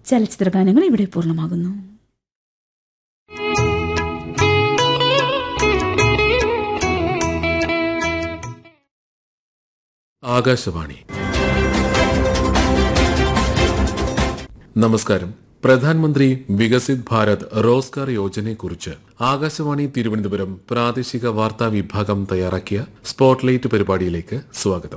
ചലച്ചിത്ര ഗാനങ്ങൾ ഇവിടെ പൂർണ്ണമാകുന്നു ആകാശവാണി നമസ്കാരം പ്രധാനമന്ത്രി വികസിത് ഭാരത് റോസ്ഗാർ യോജനയെക്കുറിച്ച് ആകാശവാണി തിരുവനന്തപുരം പ്രാദേശിക വാർത്താ വിഭാഗം തയ്യാറാക്കിയ സ്പോട്ട്ലൈറ്റ് പരിപാടിയിലേക്ക് സ്വാഗതം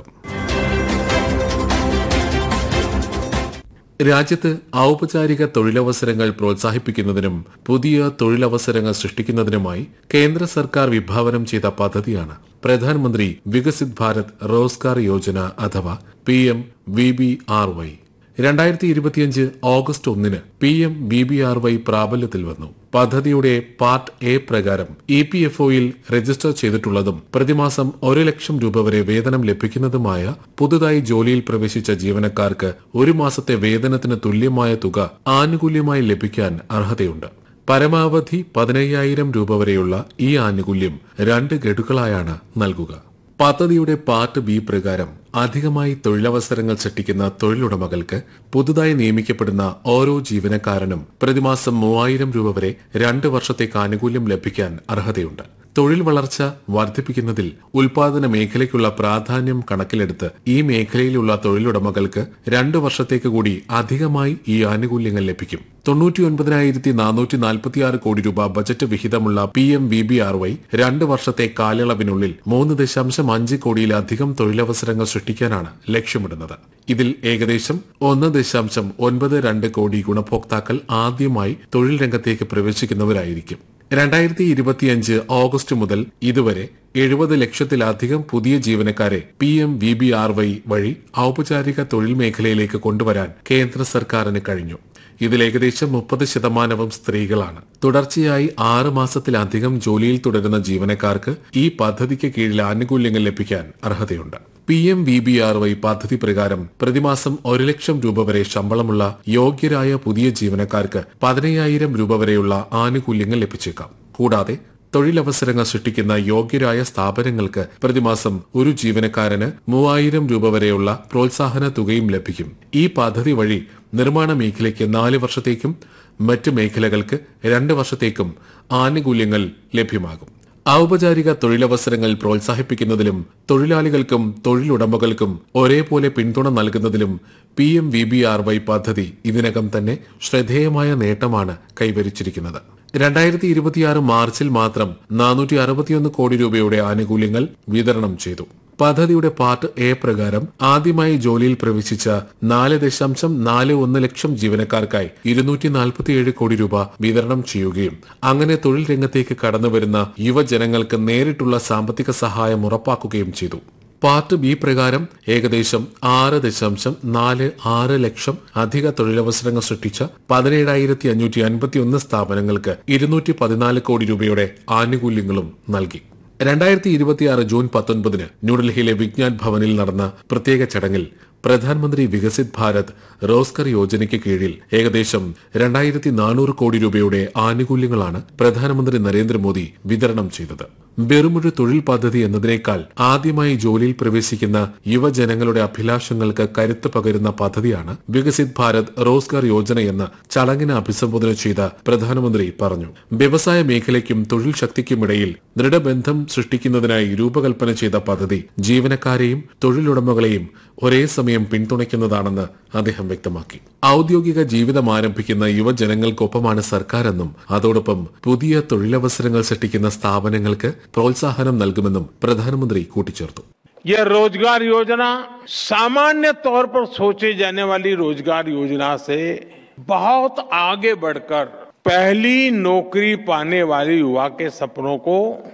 രാജ്യത്ത് ഔപചാരിക തൊഴിലവസരങ്ങൾ പ്രോത്സാഹിപ്പിക്കുന്നതിനും പുതിയ തൊഴിലവസരങ്ങൾ സൃഷ്ടിക്കുന്നതിനുമായി കേന്ദ്ര സർക്കാർ വിഭാവനം ചെയ്ത പദ്ധതിയാണ് പ്രധാനമന്ത്രി വികസിത് ഭാരത് റോസ്ഗാർ യോജന അഥവാ P M V B R Y രണ്ടായിരത്തി ഇരുപത്തിയഞ്ച് ഓഗസ്റ്റ് ഒന്നിന് P M V B R Y പ്രാബല്യത്തിൽ വന്നു പദ്ധതിയുടെ പാർട്ട് എ പ്രകാരം ഇ പി എഫ് ഒയിൽ രജിസ്റ്റർ ചെയ്തിട്ടുള്ളതും പ്രതിമാസം ഒരു ലക്ഷം രൂപ വരെ വേതനം ലഭിക്കുന്നതുമായ പുതുതായി ജോലിയിൽ പ്രവേശിച്ച ജീവനക്കാർക്ക് ഒരു മാസത്തെ വേതനത്തിന് തുല്യമായ തുക ആനുകൂല്യമായി ലഭിക്കാൻ അർഹതയുണ്ട് പരമാവധി പതിനയ്യായിരം രൂപ വരെയുള്ള ഈ ആനുകൂല്യം രണ്ട് ഗഡുക്കളായാണ് നൽകുക പദ്ധതിയുടെ പാർട്ട് ബി പ്രകാരം അധികമായി തൊഴിലവസരങ്ങൾ സൃഷ്ടിക്കുന്ന തൊഴിലുടമകൾക്ക് പുതുതായി നിയമിക്കപ്പെടുന്ന ഓരോ ജീവനക്കാരനും പ്രതിമാസം മൂവായിരം രൂപ വരെ രണ്ട് വർഷത്തേക്ക് ആനുകൂല്യം ലഭിക്കാൻ അർഹതയുണ്ട് തൊഴിൽ വളർച്ച വർദ്ധിപ്പിക്കുന്നതിൽ ഉൽപാദന മേഖലയ്ക്കുള്ള പ്രാധാന്യം കണക്കിലെടുത്ത് ഈ മേഖലയിലുള്ള തൊഴിലുടമകൾക്ക് രണ്ടു വർഷത്തേക്ക് കൂടി അധികമായി ഈ ആനുകൂല്യങ്ങൾ ലഭിക്കും തൊണ്ണൂറ്റി ഒൻപതിനായിരത്തി നാനൂറ്റി നാൽപ്പത്തിയാറ് കോടി രൂപ ബജറ്റ് വിഹിതമുള്ള P M V B R Y രണ്ട് വർഷത്തെ കാലയളവിനുള്ളിൽ മൂന്ന് ദശാംശം അഞ്ച് കോടിയിലധികം തൊഴിലവസരങ്ങൾ സൃഷ്ടിക്കാനാണ് ലക്ഷ്യമിടുന്നത് ഇതിൽ ഏകദേശം ഒന്ന് ദശാംശം ഒൻപത് രണ്ട് കോടി ഗുണഭോക്താക്കൾ ആദ്യമായി തൊഴിൽ രംഗത്തേക്ക് പ്രവേശിക്കുന്നവരായിരിക്കും രണ്ടായിരത്തി ഇരുപത്തിയഞ്ച് ഓഗസ്റ്റ് മുതൽ ഇതുവരെ എഴുപത് ലക്ഷത്തിലധികം പുതിയ ജീവനക്കാരെ P M V B R Y വഴി ഔപചാരിക തൊഴിൽ മേഖലയിലേക്ക് കൊണ്ടുവരാൻ കേന്ദ്ര സർക്കാരിന് കഴിഞ്ഞു ഇതിൽ ഏകദേശം മുപ്പത് ശതമാനവും സ്ത്രീകളാണ് തുടർച്ചയായി ആറ് മാസത്തിലധികം ജോലിയിൽ തുടരുന്ന ജീവനക്കാർക്ക് ഈ പദ്ധതിക്ക് കീഴിൽ ആനുകൂല്യങ്ങൾ ലഭിക്കാൻ അർഹതയുണ്ട് P M V B R Y പദ്ധതി പ്രകാരം പ്രതിമാസം ഒരു ലക്ഷം രൂപ വരെ ശമ്പളമുള്ള യോഗ്യരായ പുതിയ ജീവനക്കാർക്ക് പതിനയ്യായിരം രൂപ വരെയുള്ള ആനുകൂല്യങ്ങൾ ലഭിച്ചേക്കാം കൂടാതെ തൊഴിലവസരങ്ങൾ സൃഷ്ടിക്കുന്ന യോഗ്യരായ സ്ഥാപനങ്ങൾക്ക് പ്രതിമാസം ഒരു ജീവനക്കാരന് മൂവായിരം രൂപ വരെയുള്ള പ്രോത്സാഹന തുകയും ലഭിക്കും ഈ പദ്ധതി വഴി നിർമ്മാണ മേഖലയ്ക്ക് നാല് വർഷത്തേക്കും മറ്റ് മേഖലകൾക്ക് രണ്ട് വർഷത്തേക്കും ആനുകൂല്യങ്ങൾ ലഭ്യമാകും ഔപചാരിക തൊഴിലവസരങ്ങൾ പ്രോത്സാഹിപ്പിക്കുന്നതിലും തൊഴിലാളികൾക്കും തൊഴിലുടമകൾക്കും ഒരേപോലെ പിന്തുണ നൽകുന്നതിലും P M V B R Y പദ്ധതി ഇതിനകം തന്നെ ശ്രദ്ധേയമായ നേട്ടമാണ് കൈവരിച്ചിരിക്കുന്നത് രണ്ടായിരത്തി ഇരുപത്തിയാറ് മാർച്ചിൽ മാത്രം നാനൂറ്റി അറുപത്തിയൊന്ന് കോടി രൂപയുടെ ആനുകൂല്യങ്ങൾ വിതരണം ചെയ്തു പദ്ധതിയുടെ പാർട്ട് എ പ്രകാരം ആദ്യമായി ജോലിയിൽ പ്രവേശിച്ച നാല് ദശാംശം നാല് ഒന്ന് ലക്ഷം ജീവനക്കാർക്കായി ഇരുന്നൂറ്റി നാൽപ്പത്തിയേഴ് കോടി രൂപ വിതരണം ചെയ്യുകയും അങ്ങനെ തൊഴിൽ രംഗത്തേക്ക് കടന്നുവരുന്ന യുവജനങ്ങൾക്ക് നേരിട്ടുള്ള സാമ്പത്തിക സഹായം ഉറപ്പാക്കുകയും ചെയ്തു പാർട്ട് ബി പ്രകാരം ഏകദേശം ആറ് ദശാംശം നാല് ആറ് ലക്ഷം അധിക തൊഴിലവസരങ്ങൾ സൃഷ്ടിച്ച പതിനേഴായിരത്തി അഞ്ഞൂറ്റി അൻപത്തി ഒന്ന് സ്ഥാപനങ്ങൾക്ക് ഇരുന്നൂറ്റി പതിനാല് കോടി രൂപയുടെ ആനുകൂല്യങ്ങളും നൽകി രണ്ടായിരത്തി ഇരുപത്തിയാറ് ജൂൺ പത്തൊൻപതിന് ന്യൂഡൽഹിയിലെ വിജ്ഞാൻ ഭവനിൽ നടന്ന പ്രത്യേക ചടങ്ങിൽ പ്രധാനമന്ത്രി വികസിത് ഭാരത് റോസ്കർ യോജനയ്ക്ക് കീഴിൽ ഏകദേശം രണ്ടായിരത്തി നാനൂറ് കോടി രൂപയുടെ ആനുകൂല്യങ്ങളാണ് പ്രധാനമന്ത്രി നരേന്ദ്രമോദി വിതരണം ചെയ്തത് വെറുമൊരു തൊഴിൽ പദ്ധതി എന്നതിനേക്കാൾ ആദ്യമായി ജോലിയിൽ പ്രവേശിക്കുന്ന യുവജനങ്ങളുടെ അഭിലാഷങ്ങൾക്ക് കരുത്ത് പകരുന്ന പദ്ധതിയാണ് വികസിത് ഭാരത് റോസ്ഗാർ യോജന എന്ന് ചടങ്ങിനെ അഭിസംബോധന ചെയ്ത പ്രധാനമന്ത്രി പറഞ്ഞു വ്യവസായ മേഖലയ്ക്കും തൊഴിൽ ശക്തിക്കുമിടയിൽ ദൃഢബന്ധം സൃഷ്ടിക്കുന്നതിനായി രൂപകൽപ്പന ചെയ്ത പദ്ധതി ജീവനക്കാരെയും തൊഴിലുടമകളെയും ഒരേ സമയം പിന്തുണയ്ക്കുന്നതാണെന്ന് അദ്ദേഹം വ്യക്തമാക്കി ഔദ്യോഗിക ജീവിതം ആരംഭിക്കുന്ന യുവജനങ്ങൾക്കൊപ്പമാണ് സർക്കാരെന്നും അതോടൊപ്പം പുതിയ തൊഴിലവസരങ്ങൾ സൃഷ്ടിക്കുന്ന സ്ഥാപനങ്ങൾക്ക് പ്രോത്സാഹനം നൽകുമെന്നും പ്രധാനമന്ത്രി കൂട്ടിച്ചേർത്തു यह रोजगार योजना सामान्य तौर पर सोचे जाने वाली रोजगार योजना से बहुत आगे बढ़कर पहली नौकरी पाने वाले युवा के सपनों को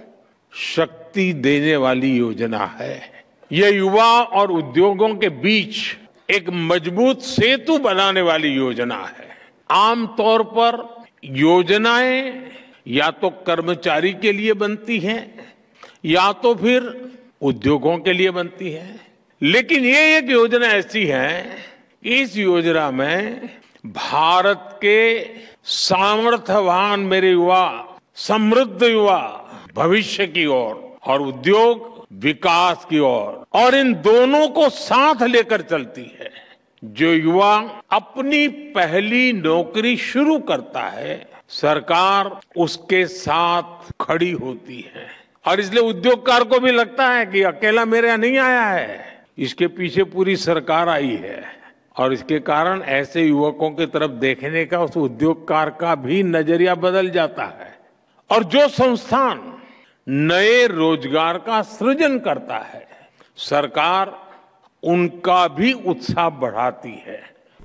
शक्ति देने वाली योजना है यह युवा और उद्योगों के बीच एक मजबूत सेतु बनाने वाली योजना है आमतौर पर योजनाएं या तो कर्मचारी के लिए बनती हैं या तो फिर उद्योगों के लिए बनती है लेकिन ये एक योजना ऐसी है इस योजना में भारत के सामर्थ्यवान मेरे युवा समृद्ध युवा भविष्य की ओर और उद्योग विकास की ओर और इन दोनों को साथ लेकर चलती है जो युवा अपनी पहली नौकरी शुरू करता है सरकार उसके साथ खड़ी होती है और इसलिए उद्योगकार को भी लगता है कि अकेला मेरे यहाँ नहीं आया है इसके पीछे पूरी सरकार आई है और इसके कारण ऐसे युवकों की तरफ देखने का उस उद्योगकार का भी नजरिया बदल जाता है और जो संस्थान नए रोजगार का सृजन करता है सरकार उनका भी उत्साह बढ़ाती है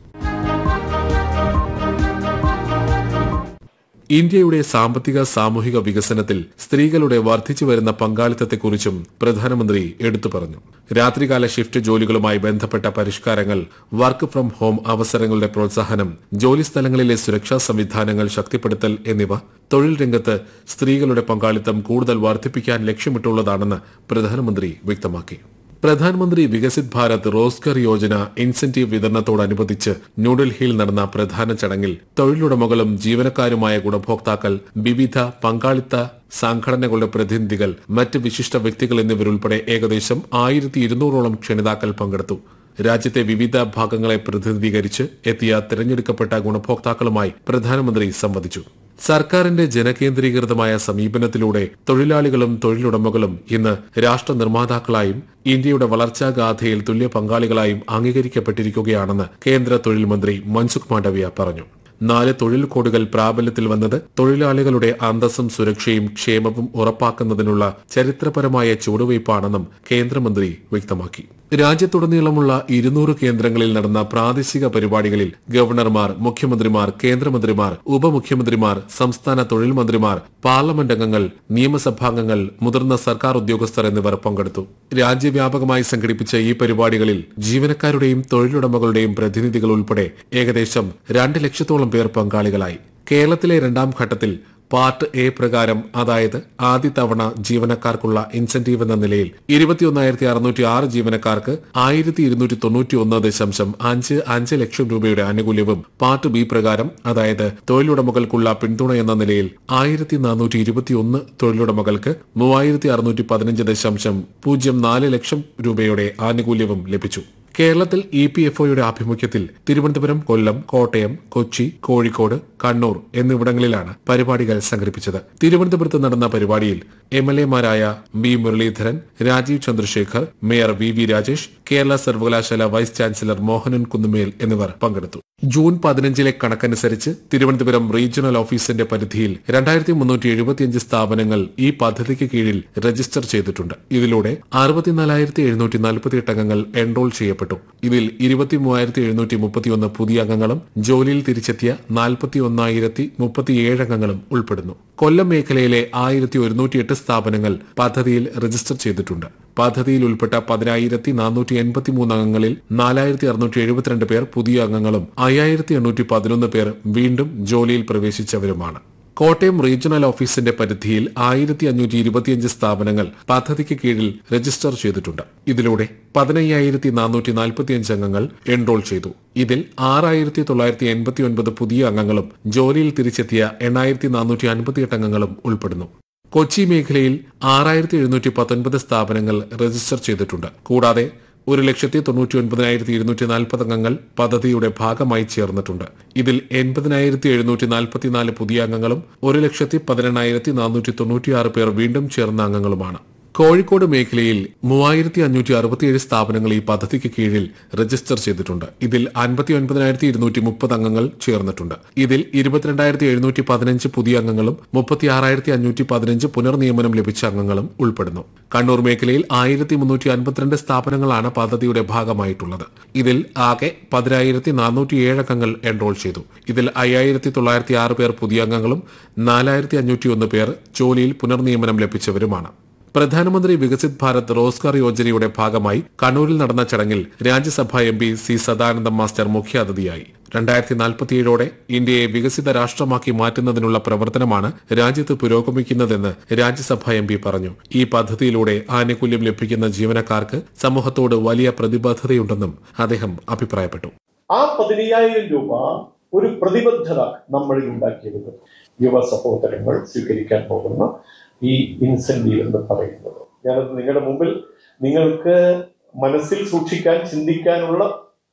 ഇന്ത്യയുടെ സാമ്പത്തിക സാമൂഹിക വികസനത്തിൽ സ്ത്രീകളുടെ വർദ്ധിച്ചു വരുന്ന പങ്കാളിത്തത്തെക്കുറിച്ചും പ്രധാനമന്ത്രി എടുത്തു പറഞ്ഞു രാത്രികാല ഷിഫ്റ്റ് ജോലികളുമായി ബന്ധപ്പെട്ട പരിഷ്കാരങ്ങൾ വർക്ക് ഫ്രം ഹോം അവസരങ്ങളുടെ പ്രോത്സാഹനം ജോലിസ്ഥലങ്ങളിലെ സുരക്ഷാ സംവിധാനങ്ങൾ ശക്തിപ്പെടുത്തൽ എന്നിവ തൊഴിൽ രംഗത്ത് സ്ത്രീകളുടെ പങ്കാളിത്തം കൂടുതൽ വർദ്ധിപ്പിക്കാൻ ലക്ഷ്യമിട്ടുള്ളതാണെന്ന് പ്രധാനമന്ത്രി വ്യക്തമാക്കി പ്രധാനമന്ത്രി വികസിത് ഭാരത് റോസ്ഗർ യോജന ഇൻസെന്റീവ് വിതരണത്തോടനുബന്ധിച്ച് ന്യൂഡൽഹിയിൽ നടന്ന പ്രധാന ചടങ്ങിൽ തൊഴിലുടമകളും ജീവനക്കാരുമായ ഗുണഭോക്താക്കൾ വിവിധ പങ്കാളിത്ത സംഘടനകളുടെ പ്രതിനിധികൾ മറ്റ് വിശിഷ്ട വ്യക്തികൾ എന്നിവരുൾപ്പെടെ ഏകദേശം ആയിരത്തി ഇരുന്നൂറോളം ക്ഷണിതാക്കൾ പങ്കെടുത്തു രാജ്യത്തെ വിവിധ ഭാഗങ്ങളെ പ്രതിനിധീകരിച്ച് എത്തിയ തിരഞ്ഞെടുക്കപ്പെട്ട ഗുണഭോക്താക്കളുമായി പ്രധാനമന്ത്രി സംവദിച്ചു സർക്കാരിന്റെ ജനകേന്ദ്രീകൃതമായ സമീപനത്തിലൂടെ തൊഴിലാളികളും തൊഴിലുടമകളും ഇന്ന് രാഷ്ട്ര നിർമ്മാതാക്കളായും ഇന്ത്യയുടെ വളർച്ചാഗാഥയിൽ തുല്യ പങ്കാളികളായും അംഗീകരിക്കപ്പെട്ടിരിക്കുകയാണെന്ന് കേന്ദ്ര തൊഴിൽ മന്ത്രി മൻസുഖ് മാണ്ഡവ്യ പറഞ്ഞു നാല് തൊഴിൽ കോഡുകൾ പ്രാബല്യത്തിൽ വന്നത് തൊഴിലാളികളുടെ അന്തസ്സും സുരക്ഷയും ക്ഷേമവും ഉറപ്പാക്കുന്നതിനുള്ള ചരിത്രപരമായ ചുവടുവയ്പ്പാണെന്നും കേന്ദ്രമന്ത്രി വ്യക്തമാക്കി രാജ്യത്തുടനീളമുള്ള ഇരുന്നൂറ് കേന്ദ്രങ്ങളിൽ നടന്ന പ്രാദേശിക പരിപാടികളിൽ ഗവർണർമാർ മുഖ്യമന്ത്രിമാർ കേന്ദ്രമന്ത്രിമാർ ഉപമുഖ്യമന്ത്രിമാർ സംസ്ഥാന തൊഴിൽ മന്ത്രിമാർ പാർലമെന്റ് അംഗങ്ങൾ നിയമസഭാംഗങ്ങൾ മുതിർന്ന സർക്കാർ ഉദ്യോഗസ്ഥർ എന്നിവർ പങ്കെടുത്തു രാജ്യവ്യാപകമായി സംഘടിപ്പിച്ച ഈ പരിപാടികളിൽ ജീവനക്കാരുടെയും തൊഴിലുടമകളുടെയും പ്രതിനിധികൾ ഉൾപ്പെടെ ഏകദേശം രണ്ട് ലക്ഷത്തോളം പേർ പങ്കാളികളായി കേരളത്തിലെ രണ്ടാം ഘട്ടത്തിൽ പാർട്ട് എ പ്രകാരം അതായത് ആദ്യ തവണ ജീവനക്കാർക്കുള്ള ഇൻസെന്റീവ് എന്ന നിലയിൽ ഇരുപത്തിയൊന്നായിരത്തി അറുന്നൂറ്റി ആറ് ജീവനക്കാർക്ക് ആയിരത്തി ഇരുന്നൂറ്റി തൊണ്ണൂറ്റി ഒന്ന് ദശാംശം അഞ്ച് അഞ്ച് ലക്ഷം രൂപയുടെ ആനുകൂല്യവും പാർട്ട് ബി പ്രകാരം അതായത് തൊഴിലുടമകൾക്കുള്ള പിന്തുണ എന്ന നിലയിൽ ആയിരത്തി നാനൂറ്റി ഇരുപത്തിയൊന്ന് തൊഴിലുടമകൾക്ക് മൂവായിരത്തി അറുന്നൂറ്റി പതിനഞ്ച് ദശാംശം പൂജ്യം നാല് ലക്ഷം രൂപയുടെ ആനുകൂല്യവും ലഭിച്ചു കേരളത്തിൽ ഇ പി എഫ് ഒയുടെ ആഭിമുഖ്യത്തിൽ തിരുവനന്തപുരം കൊല്ലം കോട്ടയം കൊച്ചി കോഴിക്കോട് കണ്ണൂർ എന്നിവിടങ്ങളിലാണ് പരിപാടികൾ സംഘടിപ്പിച്ചത് തിരുവനന്തപുരത്ത് നടന്ന പരിപാടിയിൽ എം എൽ എമാരായ B Muraleedharan Rajeev Chandrasekhar mayor V V Rajesh Kerala സർവകലാശാല വൈസ് ചാൻസലർ മോഹനൻ കുന്നുമേൽ എന്നിവർ പങ്കെടുത്തു ജൂൺ പതിനഞ്ചിലെ കണക്കനുസരിച്ച് തിരുവനന്തപുരം റീജിയണൽ ഓഫീസിന്റെ പരിധിയിൽ രണ്ടായിരത്തി മുന്നൂറ്റി എഴുപത്തിയഞ്ച് സ്ഥാപനങ്ങൾ ഈ പദ്ധതിക്ക് കീഴിൽ രജിസ്റ്റർ ചെയ്തിട്ടുണ്ട് ഇതിലൂടെ അറുപത്തിനാലായിരത്തി എഴുന്നൂറ്റി നാൽപ്പത്തിയെട്ട് അംഗങ്ങൾ എൻറോൾ ചെയ്യപ്പെട്ടു ഇതിൽ ഇരുപത്തി മൂവായിരത്തി എഴുന്നൂറ്റി മുപ്പത്തിയൊന്ന് പുതിയ അംഗങ്ങളും ജോലിയിൽ തിരിച്ചെത്തിയ നാൽപ്പത്തി ഒന്നായിരത്തി മുപ്പത്തിയേഴ് അംഗങ്ങളും ഉൾപ്പെടുന്നു കൊല്ലം മേഖലയിലെ ആയിരത്തി ഒരുന്നൂറ്റിയെട്ട് സ്ഥാപനങ്ങൾ പദ്ധതിയിൽ രജിസ്റ്റർ ചെയ്തിട്ടുണ്ട് പദ്ധതിയിൽ ഉൾപ്പെട്ട പതിനായിരത്തി നാനൂറ്റി എൺപത്തി മൂന്ന് അംഗങ്ങളിൽ നാലായിരത്തി അറുന്നൂറ്റി എഴുപത്തിരണ്ട് പേർ പുതിയ അംഗങ്ങളും അയ്യായിരത്തി എണ്ണൂറ്റി പതിനൊന്ന് പേർ വീണ്ടും ജോലിയിൽ പ്രവേശിച്ചവരുമാണ് കോട്ടയം റീജിയണൽ ഓഫീസിന്റെ പരിധിയിൽ ആയിരത്തി അഞ്ഞൂറ്റി ഇരുപത്തിയഞ്ച് സ്ഥാപനങ്ങൾ പദ്ധതിക്ക് കീഴിൽ രജിസ്റ്റർ ചെയ്തിട്ടുണ്ട് ഇതിലൂടെ പതിനയ്യായിരത്തി നാനൂറ്റി നാൽപ്പത്തിയഞ്ച് അംഗങ്ങൾ എൻറോൾ ചെയ്തു ഇതിൽ ആറായിരത്തി തൊള്ളായിരത്തി എൺപത്തി ഒൻപത് പുതിയ അംഗങ്ങളും ജോലിയിൽ തിരിച്ചെത്തിയ എണ്ണായിരത്തി നാനൂറ്റി അൻപത്തിയെട്ട് അംഗങ്ങളും ഉൾപ്പെടുന്നു കൊച്ചി മേഖലയിൽ ആറായിരത്തി എഴുന്നൂറ്റി പത്തൊൻപത് സ്ഥാപനങ്ങൾ രജിസ്റ്റർ ചെയ്തിട്ടുണ്ട് കൂടാതെ ഒരു ലക്ഷത്തി തൊണ്ണൂറ്റി ഒൻപതിനായിരത്തി ഇരുന്നൂറ്റി നാൽപ്പത് അംഗങ്ങൾ പദ്ധതിയുടെ ഭാഗമായി ചേർന്നിട്ടുണ്ട് ഇതിൽ എൺപതിനായിരത്തി എഴുന്നൂറ്റി നാൽപ്പത്തിനാല് പുതിയ അംഗങ്ങളും ഒരു ലക്ഷത്തി പതിനെണ്ണായിരത്തി നാനൂറ്റി തൊണ്ണൂറ്റിയാറ് പേർ വീണ്ടും ചേർന്ന അംഗങ്ങളുമാണ് കോഴിക്കോട് മേഖലയിൽ മൂവായിരത്തി അഞ്ഞൂറ്റി അറുപത്തിയേഴ് സ്ഥാപനങ്ങൾ ഈ പദ്ധതിക്ക് കീഴിൽ രജിസ്റ്റർ ചെയ്തിട്ടുണ്ട് ഇതിൽ അൻപത്തി ഒൻപതിനായിരത്തി ഇരുന്നൂറ്റി മുപ്പത് അംഗങ്ങൾ ചേർന്നിട്ടുണ്ട് ഇതിൽ ഇരുപത്തിരണ്ടായിരത്തി എഴുന്നൂറ്റി പതിനഞ്ച് പുതിയ അംഗങ്ങളും മുപ്പത്തി ആറായിരത്തി അഞ്ഞൂറ്റി പതിനഞ്ച് പുനർനിയമനം ലഭിച്ച അംഗങ്ങളും ഉൾപ്പെടുന്നു കണ്ണൂർ മേഖലയിൽ ആയിരത്തി മുന്നൂറ്റി അൻപത്തിരണ്ട് സ്ഥാപനങ്ങളാണ് പദ്ധതിയുടെ ഭാഗമായിട്ടുള്ളത് ഇതിൽ ആകെ പതിനായിരത്തി നാനൂറ്റി ഏഴ് അംഗങ്ങൾ എൻറോൾ ചെയ്തു ഇതിൽ അയ്യായിരത്തി തൊള്ളായിരത്തി ആറ് പേർ പുതിയ അംഗങ്ങളും നാലായിരത്തി അഞ്ഞൂറ്റി ഒന്ന് പേർ ജോലിയിൽ പുനർനിയമനം ലഭിച്ചവരുമാണ് പ്രധാനമന്ത്രി വികസിത് ഭാരത് റോസ്ഗാർ യോജനയുടെ ഭാഗമായി കണ്ണൂരിൽ നടന്ന ചടങ്ങിൽ Rajya Sabha M P C Sadanandam master മുഖ്യാതിഥിയായി രണ്ടായിരത്തി നാൽപ്പത്തിയേഴോടെ ഇന്ത്യയെ വികസിത രാഷ്ട്രമാക്കി മാറ്റുന്നതിനുള്ള പ്രവർത്തനമാണ് രാജ്യത്ത് പുരോഗമിക്കുന്നതെന്ന് രാജ്യസഭാ എം പി പറഞ്ഞു ഈ പദ്ധതിയിലൂടെ ആനുകൂല്യം ലഭിക്കുന്ന ജീവനക്കാർക്ക് സമൂഹത്തോട് വലിയ പ്രതിബദ്ധതയുണ്ടെന്നും അദ്ദേഹം അഭിപ്രായപ്പെട്ടു ആ പതിനയ്യായിരം രൂപ ഒരു പ്രതിബദ്ധത നമ്മളിൽ ഉണ്ടാക്കിയെടുക്കും യുവ സഹോദരങ്ങൾ സ്വീകരിക്കാൻ പോകുന്ന ഈ ഇൻസെന്റീവ് എന്ന് പറയുന്നത് ഞാനത് നിങ്ങളുടെ മുമ്പിൽ നിങ്ങൾക്ക് മനസ്സിൽ സൂക്ഷിക്കാൻ ചിന്തിക്കാനുള്ള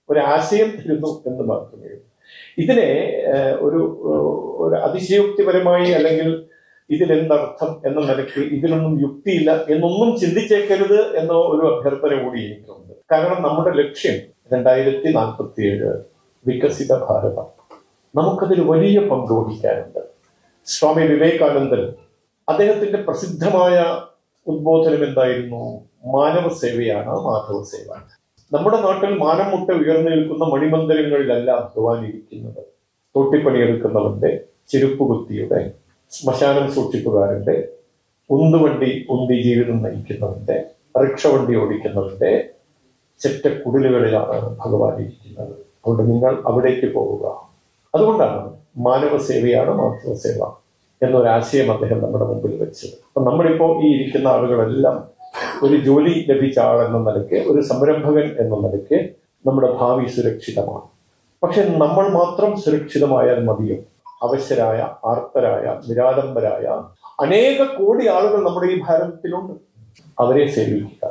ഒരു ആശയം തരുന്നു എന്ന് മാത്രമേ ഉള്ളൂ ഇതിനെ ഏഹ്, ഒരു ഏഹ്, ഒരു അതിശയോക്തിപരമായി അല്ലെങ്കിൽ ഇതിലെന്തർത്ഥം എന്ന നിലയ്ക്ക് ഇതിലൊന്നും യുക്തിയില്ല എന്നൊന്നും ചിന്തിച്ചേക്കരുത് എന്ന ഒരു അഭ്യർത്ഥന കൂടി എനിക്കുണ്ട് കാരണം നമ്മുടെ ലക്ഷ്യം രണ്ടായിരത്തി നാൽപ്പത്തി ഏഴ് വികസിത ഭാരതം നമുക്കതിൽ വലിയ പങ്ക് വഹിക്കാനുണ്ട് സ്വാമി വിവേകാനന്ദൻ അദ്ദേഹത്തിന്റെ പ്രസിദ്ധമായ ഉദ്ബോധനം എന്തായിരുന്നു മാനവ സേവയാണ് മാധവ സേവ നമ്മുടെ നാട്ടിൽ മാനം മുട്ട ഉയർന്നു നിൽക്കുന്ന മണിമന്ദിരങ്ങളിലല്ല അധ്വാനിരിക്കുന്നത് തൊട്ടിപ്പണിയെടുക്കുന്നവന്റെ ചെരുപ്പ് കുത്തിയുടെ ശ്മശാനം സൂക്ഷിപ്പുകാരന്റെ ഉന്തുവണ്ടി ഉന്തി ജീവിതം നയിക്കുന്നവന്റെ റിക്ഷ വണ്ടി ഓടിക്കുന്നവന്റെ ചെറ്റ കുടിലുകളിലാണ് ഭഗവാൻ ഇരിക്കുന്നത് അതുകൊണ്ട് നിങ്ങൾ അവിടേക്ക് പോവുക അതുകൊണ്ടാണ് മാനവ സേവയാണ് മാധവ സേവ എന്നൊരാശയം അദ്ദേഹം നമ്മുടെ മുമ്പിൽ വെച്ചത് അപ്പൊ നമ്മളിപ്പോ ഈ ഇരിക്കുന്ന ആളുകളെല്ലാം ഒരു ജോലി ലഭിച്ച ആൾ എന്ന നിലയ്ക്ക് ഒരു സംരംഭകൻ എന്ന നിലയ്ക്ക് നമ്മുടെ ഭാവി സുരക്ഷിതമാണ് പക്ഷെ നമ്മൾ മാത്രം സുരക്ഷിതമായാൽ മതിയോ അവശരായ ആർത്തരായ നിരാഡംബരായ അനേക കോടി ആളുകൾ നമ്മുടെ ഈ ഭാരതത്തിലുണ്ട് അവരെ സേവിക്കുക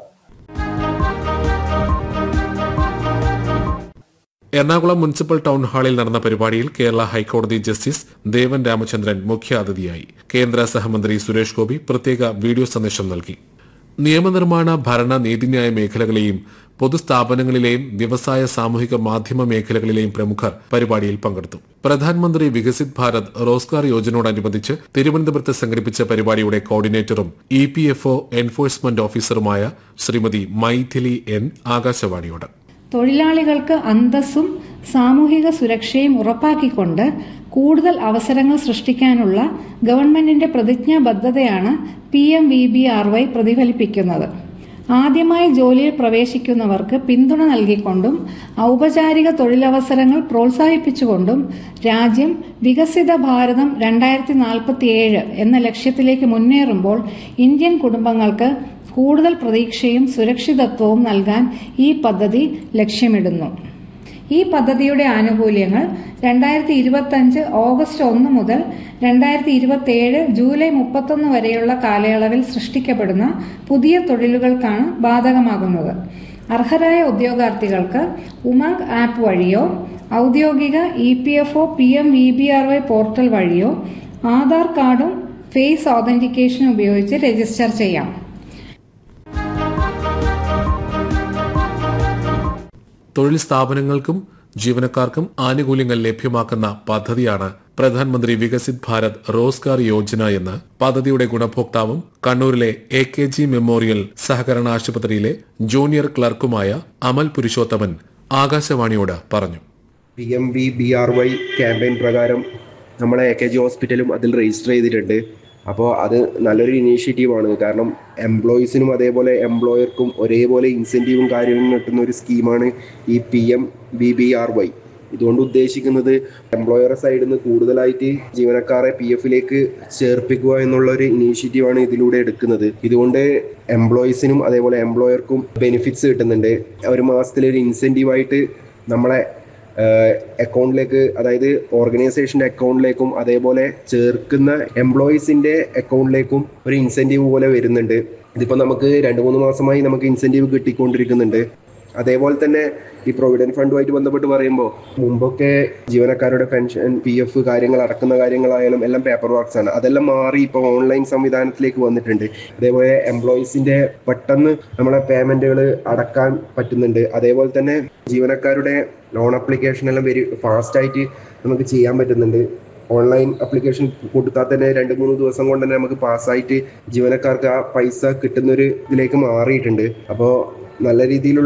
എറണാകുളം മുനിസിപ്പൽ ടൗൺ ഹാളിൽ നടന്ന പരിപാടിയിൽ കേരള ഹൈക്കോടതി ജസ്റ്റിസ് ദേവൻ രാമചന്ദ്രൻ മുഖ്യാതിഥിയായി കേന്ദ്ര സഹമന്ത്രി സുരേഷ് ഗോപി പ്രത്യേക വീഡിയോ സന്ദേശം നൽകി നിയമനിർമ്മാണ ഭരണ നീതിന്യായ മേഖലകളെയും പൊതുസ്ഥാപനങ്ങളിലെയും വ്യവസായ സാമൂഹിക മാധ്യമ മേഖലകളിലെയും പ്രമുഖർ പരിപാടിയിൽ പങ്കെടുത്തു പ്രധാനമന്ത്രി വികസിത് ഭാരത് റോസ്ഗാർ യോജനയോടനുബന്ധിച്ച് തിരുവനന്തപുരത്ത് സംഘടിപ്പിച്ച പരിപാടിയുടെ കോർഡിനേറ്ററും E P F O enforcement ഓഫീസറുമായ ശ്രീമതി മൈഥിലി എൻ ആകാശവാണിയോട് തൊഴിലാളികൾക്ക് അന്തസ്സും സാമൂഹിക സുരക്ഷയും ഉറപ്പാക്കിക്കൊണ്ട് കൂടുതൽ അവസരങ്ങൾ സൃഷ്ടിക്കാനുള്ള ഗവൺമെന്റിന്റെ പ്രതിജ്ഞാബദ്ധതയാണ് P M V B R Y പ്രതിഫലിപ്പിക്കുന്നത് ആദ്യമായി ജോലിയിൽ പ്രവേശിക്കുന്നവർക്ക് പിന്തുണ നൽകിക്കൊണ്ടും ഔപചാരിക തൊഴിലവസരങ്ങൾ പ്രോത്സാഹിപ്പിച്ചുകൊണ്ടും രാജ്യം വികസിത ഭാരതം രണ്ടായിരത്തി നാൽപ്പത്തിയേഴ് എന്ന ലക്ഷ്യത്തിലേക്ക് മുന്നേറുമ്പോൾ ഇന്ത്യൻ കുടുംബങ്ങൾക്ക് കൂടുതൽ പ്രതീക്ഷയും സുരക്ഷിതത്വവും നൽകാൻ ഈ പദ്ധതി ലക്ഷ്യമിടുന്നു ഈ പദ്ധതിയുടെ ആനുകൂല്യങ്ങൾ രണ്ടായിരത്തി ഇരുപത്തഞ്ച് ഓഗസ്റ്റ് ഒന്ന് മുതൽ രണ്ടായിരത്തി ഇരുപത്തിയേഴ് ജൂലൈ മുപ്പത്തൊന്ന് വരെയുള്ള കാലയളവിൽ സൃഷ്ടിക്കപ്പെടുന്ന പുതിയ തൊഴിലുകൾക്കാണ് ബാധകമാകുന്നത് അർഹരായ ഉദ്യോഗാർത്ഥികൾക്ക് ഉമംഗ് ആപ്പ് വഴിയോ ഔദ്യോഗിക E P F O P M V B R Y portal വഴിയോ ആധാർ കാർഡും ഫേസ് ഓതന്റിക്കേഷനും ഉപയോഗിച്ച് രജിസ്റ്റർ ചെയ്യാം തൊഴിൽ സ്ഥാപനങ്ങൾക്കും ജീവനക്കാർക്കും ആനുകൂല്യങ്ങൾ ലഭ്യമാക്കുന്ന പദ്ധതിയാണ് പ്രധാനമന്ത്രി വികസിത് ഭാരത് റോസ്ഗാർ യോജന എന്ന് പദ്ധതിയുടെ ഗുണഭോക്താവും കണ്ണൂരിലെ എ കെ ജി മെമ്മോറിയൽ സഹകരണ ആശുപത്രിയിലെ ജൂനിയർ ക്ലർക്കുമായ അമൽ പുരുഷോത്തമൻ ആകാശവാണിയോട് പറഞ്ഞു P M B B R Y campaign പ്രകാരം നമ്മളെ എ കെ ജി ഹോസ്പിറ്റലും അതിൽ രജിസ്റ്റർ ചെയ്തിട്ടുണ്ട് അപ്പോൾ അത് നല്ലൊരു ഇനീഷ്യേറ്റീവാണ് കാരണം എംപ്ലോയീസിനും അതേപോലെ എംപ്ലോയർക്കും ഒരേപോലെ ഇൻസെൻറ്റീവും കാര്യങ്ങളും കിട്ടുന്ന ഒരു സ്കീമാണ് ഈ P M B B R Y ഇതുകൊണ്ട് ഉദ്ദേശിക്കുന്നത് എംപ്ലോയറെ സൈഡിൽ നിന്ന് കൂടുതലായിട്ട് ജീവനക്കാരെ പി എഫിലേക്ക് ചേർപ്പിക്കുക എന്നുള്ള ഒരു ഇനീഷ്യേറ്റീവാണ് ഇതിലൂടെ എടുക്കുന്നത് ഇതുകൊണ്ട് എംപ്ലോയീസിനും അതേപോലെ എംപ്ലോയർക്കും ബെനിഫിറ്റ്സ് കിട്ടുന്നുണ്ട് ഒരു മാസത്തിലൊരു ഇൻസെൻറ്റീവായിട്ട് നമ്മളെ അക്കൗണ്ടിലേക്ക് അതായത് ഓർഗനൈസേഷൻ്റെ അക്കൗണ്ടിലേക്കും അതേപോലെ ചേർക്കുന്ന എംപ്ലോയീസിൻ്റെ അക്കൗണ്ടിലേക്കും ഒരു ഇൻസെൻറ്റീവ് പോലെ വരുന്നുണ്ട് ഇതിപ്പോൾ നമുക്ക് രണ്ട് മൂന്ന് മാസമായി നമുക്ക് ഇൻസെൻറ്റീവ് കിട്ടിക്കൊണ്ടിരിക്കുന്നുണ്ട് അതേപോലെ തന്നെ ഈ പ്രൊവിഡന്റ് ഫണ്ടുമായിട്ട് ബന്ധപ്പെട്ട് പറയുമ്പോൾ മുമ്പൊക്കെ ജീവനക്കാരുടെ പെൻഷൻ പി എഫ് കാര്യങ്ങൾ അടക്കുന്ന കാര്യങ്ങളായാലും എല്ലാം പേപ്പർ വർക്ക്സ് ആണ് അതെല്ലാം മാറി ഇപ്പോൾ ഓൺലൈൻ സംവിധാനത്തിലേക്ക് വന്നിട്ടുണ്ട് അതേപോലെ എംപ്ലോയീസിന്റെ പെട്ടെന്ന് നമ്മളെ പേയ്മെന്റുകൾ അടക്കാൻ പറ്റുന്നുണ്ട് അതേപോലെ തന്നെ ജീവനക്കാരുടെ ലോൺ അപ്ലിക്കേഷൻ എല്ലാം വെരി ഫാസ്റ്റ് ആയിട്ട് നമുക്ക് ചെയ്യാൻ പറ്റുന്നുണ്ട് ഓൺലൈൻ അപ്ലിക്കേഷൻ കൊടുത്താൽ തന്നെ രണ്ട് മൂന്ന് ദിവസം കൊണ്ട് തന്നെ നമുക്ക് പാസ്സായിട്ട് ജീവനക്കാർക്ക് ആ പൈസ കിട്ടുന്ന ഒരു ഇതിലേക്ക് മാറിയിട്ടുണ്ട് അപ്പോൾ നല്ല രീതിയിലുള്ള